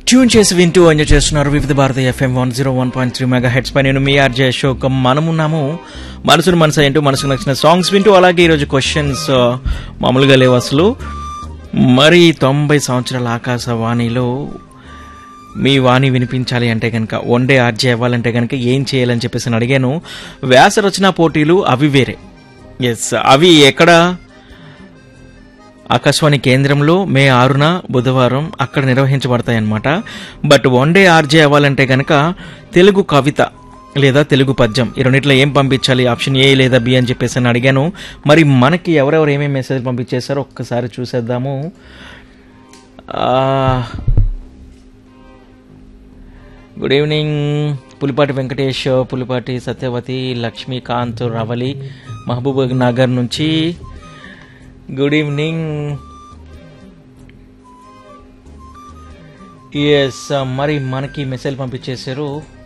tune చేసి వింటూ enjoy చేస్తున్నారు Vividh Bharati F M one zero one point three mega hertz పై నేను మీ ఆర్జే అశోక్ మనమున్నాము మనసును మనసు ఏంటో మనసుకు నచ్చిన సాంగ్స్ వింటూ అలాగే ఈరోజు క్వశ్చన్స్ మామూలుగా లేవు అసలు మరి తొంభై సంవత్సరాల ఆకాశవాణిలో మీ వాణి వినిపించాలి అంటే కనుక వన్ డే ఆర్జే అవ్వాలంటే కనుక ఏం చేయాలని చెప్పేసి నేను అడిగాను వ్యాస రచన పోటీలు అవి వేరే ఎస్ అవి ఎక్కడ ఆకాశవాణి కేంద్రంలో మే ఆరున బుధవారం అక్కడ నిర్వహించబడతాయన్నమాట బట్ వన్ డే ఆర్జే అవ్వాలంటే కనుక తెలుగు కవిత లేదా తెలుగు పద్యం ఈ రెండిట్లో ఏం పంపించాలి ఆప్షన్ ఏ లేదా బి అని చెప్పేసి అని అడిగాను మరి మనకి ఎవరెవరు ఏమేమి మెసేజ్ పంపించేశారో ఒక్కసారి చూసేద్దాము ఆ, గుడ్ ఈవినింగ్ పులిపాటి వెంకటేష్ పులిపాటి సత్యవతి లక్ష్మీకాంత్ రవలి మహబూబ్ నగర్ నుంచి గుడ్ ఈవినింగ్ ఎస్ మరి మనకి మెసేజ్ పంపించేశారు